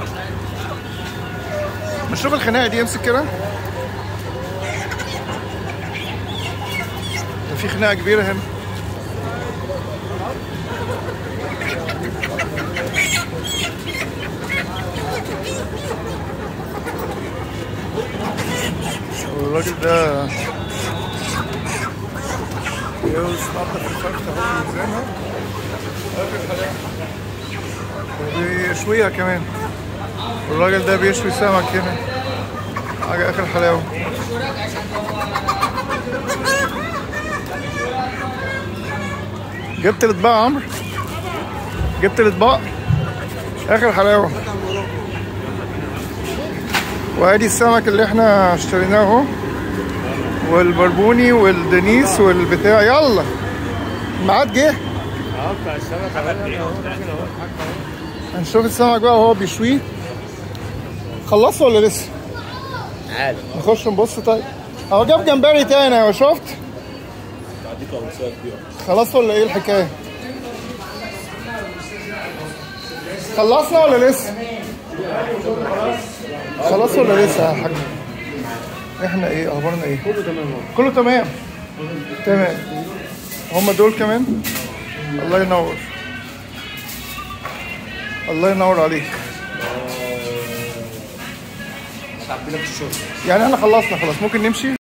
نشوف الخناقه دي امسك كده ده في خناقه كبيره هنا والراجل ده يوز نضف الفرخة اهو بيوزنها آخر حلاوة وبيشويها كمان والراجل ده بيشوي سمك هنا حاجة آخر حلاوة جبت الأطباق يا عمرو جبت الأطباق آخر حلاوة وادي السمك اللي احنا اشتريناه اهو والبربوني والدنيس والبتاع يلا الميعاد جه اه بتاع السمك عملنا اهو راجل اهو هنشوف السمك بقى وهو بيشويه خلصوا ولا لسه؟ عادي نخش نبص طيب اهو جاب جمبري تاني اهو شفت؟ بعديك قميصات كبيره خلصوا ولا ايه الحكايه؟ خلصنا ولا لسه؟ خلاص ولا لسه يا حاج؟ احنا ايه اخبارنا ايه؟ كله تمام اهو كله تمام تمام هم دول كمان الله ينور الله ينور عليك هتعبي لك الشغل يعني احنا خلصنا خلاص ممكن نمشي